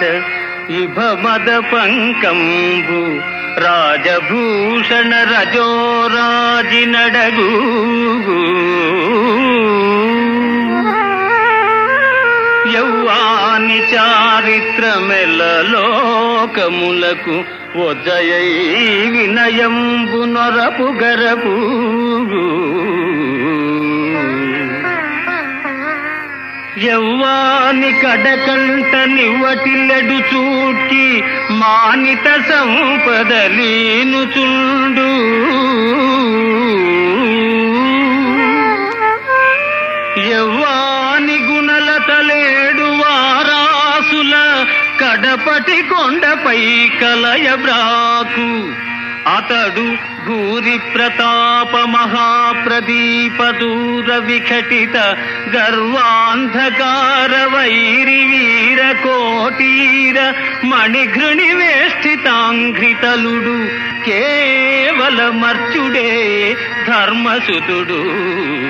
ఇభ మద పంకంబు రాజభూషణ రజోరాజి నడగు యౌవాని చారిత్రమెల్లలోకములకు ఒజయై వినయంబు నొరపు గరపు యవ్వాని కడకంట నివ్వటిల్లెడు చూచి మానిత సంపదలీను చుండు యవ్వాని గుణలతలేడు వారాసుల కడపటి కొండపై కలయ బ్రాకు అతడు భూరి ప్రతాప మహాప్రదీప దూర విఘటిత గర్వాంధకార వైరి వీర కోటీర మణిఘృణి వేష్టితాంఘ్రితలుడు కేవల మర్చుడే ధర్మసుతుడు